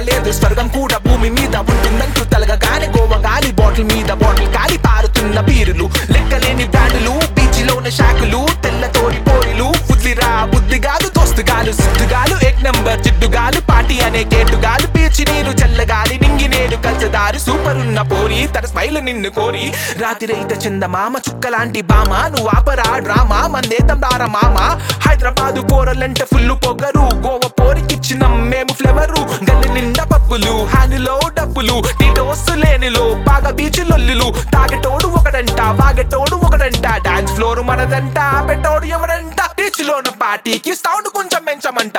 లేదు స్వర్గం కూడా భూమి మీద ఉంటుందంటూ తలగగానే గోవా గాలి బాటిల్ మీద బాటిల్ గాలి పారుతున్న బీరులు లెక్కలేని బ్రాండులు బీచ్లోని శాఖలు తెల్ల తోడి పోరిలు బుద్ధిరా బుద్ధిగాలు దోస్తుగాలు సిద్ధుగాలు ఏక్ నంబర్ జిడ్డుగాలు పార్టీ అనే కేటుగాలు పీచి నీరు చల్లగాలి నింగి నేడు కల్చదారి సూపర్ ఉన్న పోరి తన స్మైల్ నిన్ను కోరి రాతిరైత చందమామ చుక్కలాంటి బామ నువ్వు ఆపరా డ్రామా మందేతం దార మామ హైదరాబాదు పోరలంటే ఫుల్ పొగరు గోవ పోరికిచ్చిన మేము ఫ్లేవరు గల్లి నిండా పప్పులు హ్యాండిలో డబ్బులు టీటోస్ లేనిలో బాగా బీచ్ లొల్లులు తాగటోడు ఒకడంట వాగటోడు ఒకడంట డాన్స్ ఫ్లోర్ మనదంట పెట్టోడు ఎవడంట బీచ్ లోన పార్టీకి సౌండ్ కొంచెం పెంచమంట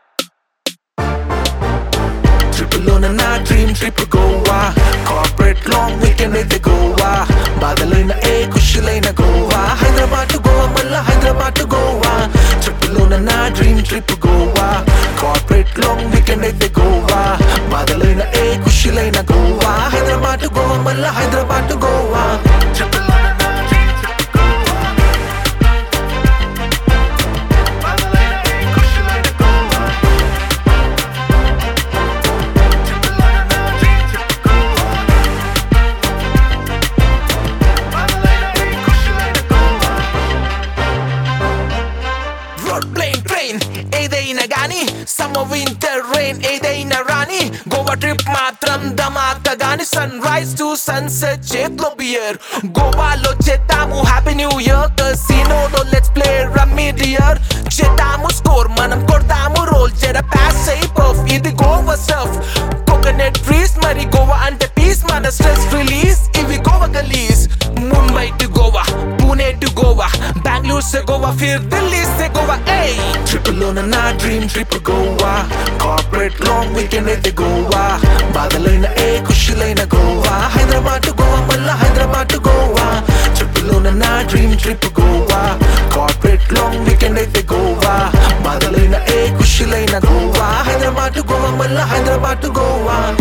ట్రిపుల్లోన నా dream trip Goa corporate long weekend అయితే గోవా బాధలైన ఏ ఖుషులైన గోవా హైదరాబాద్ గోవా మళ్ళా హైదరాబాద్ గోవా ట్రిపుల్లోన నా dream trip Goa corporate long weekend అయితే గోవా బాధలైన ఏ ఖుషులైన గోవా హైదరాబాద్ గోవా మళ్ళా హైదరాబాద్ గోవా ట్రిపుల్లోన నా డ్రీమ్ ట్రిప్ గోవా బాధలైన ఏ ఖుషులైన గోవా రోడ్ ప్లేన్ ట్రైన్ ఏదైనా గాని సమ్మర్ వింటర్ రెయిన్ ఏదైనా రాని గోవా ట్రిప్ మాత్రం ధమాకా గాని సన్ రైజ్ టు సన్సెట్ చేతిలో బియర్ గోవాలో చేద్దాము హ్యాపీ న్యూ ఇయర్ కసినోలో లెట్స్ ప్లే రమ్మీ డియర్ చేద్దాము స్కోర్ మనం కొడతాము రోల్ జర పాస్ అయి పఫ్ ఇది గోవా సర్ఫ్ కోకోనట్ ట్రీస్ మరి గోవా అంటే పీస్ మన స్ట్రెస్ రిలీజ్ ఇవి గోవా గలీజ్ ముంబై టు గోవా పూణే టు గోవా బెంగళూరు से गोवा फिर दिल्ली से गोवा ए ट्रिपल లోన నా dream trip Goa corporate long weekend అయితే గోవా బాధలైన ఏ ఖుషులైన గోవా హైదరాబాద్ గోవా మళ్ళా హైదరాబాద్ గోవా ట్రిపుల్ లోన నా dream trip Goa corporate long weekend అయితే గోవా బాధలైన ఏ ఖుషులైన గోవా హైదరాబాద్ గోవా మళ్ళా హైదరాబాద్ గోవా